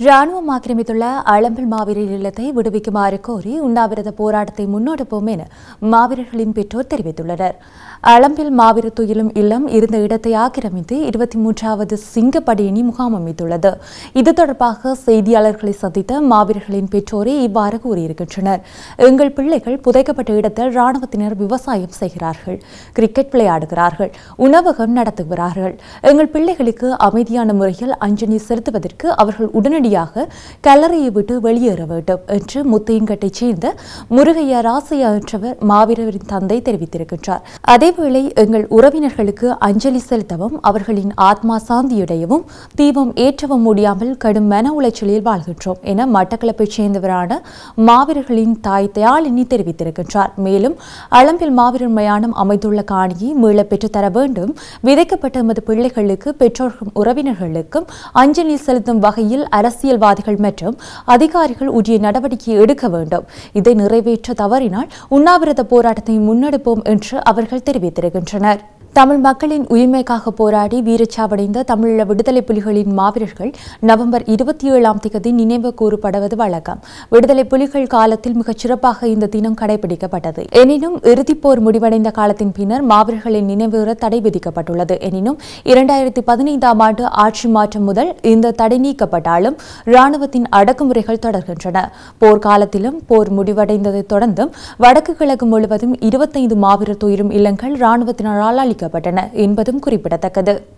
ராணுவம் ஆக்கிரமித்துள்ள அளம்பல் மாவீரர் இல்லத்தை விடுவிக்குமாறு கோரி உண்ணாவிரத போராட்டத்தை முன்னெடுப்போம் என மாவீரர்களின் பெற்றோர் தெரிவித்துள்ளனர் அளம்பில் மாவீரர் துயிலும் இல்லம் இருந்த இடத்தை ஆக்கிரமித்து இருபத்தி மூன்றாவது சிங்கப்படையணி முகாம் அமைத்துள்ளது இது தொடர்பாக செய்தியாளர்களை சந்தித்த மாவீரர்களின் பெற்றோரே இவ்வாறு கூறியிருக்கின்றனர் எங்கள் பிள்ளைகள் புதைக்கப்பட்ட இடத்தில் ராணுவத்தினர் விவசாயம் செய்கிறார்கள் கிரிக்கெட் விளையாடுகிறார்கள் உணவகம் நடத்துகிறார்கள் எங்கள் பிள்ளைகளுக்கு அமைதியான முறையில் அஞ்சலி செலுத்துவதற்கு அவர்கள் உடனடியாக கல்லறையை விட்டு வெளியேற வேண்டும் என்று முத்தையங்கட்டைச் சேர்ந்த முருகையா ராசையா என்றவர் மாவீரரின் தந்தை தெரிவித்திருக்கின்றார் அதேவேளை எங்கள் உறவினர்களுக்கு அஞ்சலி செலுத்தவும் அவர்களின் ஆத்மா சாந்தியடையவும் தீபம் ஏற்றவும் முடியாமல் கடும் மன உளைச்சலில் வாழ்கின்றோம் என மட்டக்களப்பைச் சேர்ந்தவரான மாவீரர்களின் தாய் தயாளினி தெரிவித்திருக்கின்றார் மேலும் அளம்பில் மாவீரர் மயானம் அமைந்துள்ள காணியை மீளப் பெற்றுத் தர வேண்டும் விதைக்கப்பட்ட எமது பிள்ளைகளுக்கு பெற்றோர்களும் உறவினர்களுக்கும் அஞ்சலி செலுத்தும் வகையில் அரசியல்வாதிகள் மற்றும் அதிகாரிகள் உரிய நடவடிக்கை எடுக்க வேண்டும் இதை நிறைவேற்ற தவறினால் உண்ணாவிரத போராட்டத்தை முன்னெடுப்போம் என்று அவர்கள் தெரிவித்திருக்கின்றனர் தமிழ் மக்களின் உரிமைக்காக போராடி வீரச்சாவடைந்த தமிழீழ விடுதலை புலிகளின் மாவீரர்கள் நவம்பர் இருபத்தி ஏழாம் திகதி நினைவு கூறப்படுவது வழக்கம் விடுதலை புலிகள் காலத்தில் மிகச் சிறப்பாக இந்த தினம் கடைபிடிக்கப்பட்டது எனினும் இறுதிப் போர் முடிவடைந்த காலத்தின் பின்னர் மாவீரர்களின் நினைவுற தடை விதிக்கப்பட்டுள்ளது எனினும் இரண்டாயிரத்தி பதினைந்தாம் ஆண்டு ஆட்சி மாற்றம் முதல் இந்த தடை நீக்கப்பட்டாலும் இராணுவத்தின் அடக்குமுறைகள் தொடர்கின்றன போர்க்காலத்திலும் போர் முடிவடைந்ததைத் தொடர்ந்தும் வடக்கு கிழக்கு முழுவதும் இருபத்தைந்து மாவீரர் துயிரும் இல்லங்கள் இராணுவத்தினரால் அளிக்கப்பட்டன என்பதும் குறிப்பிடத்தக்கது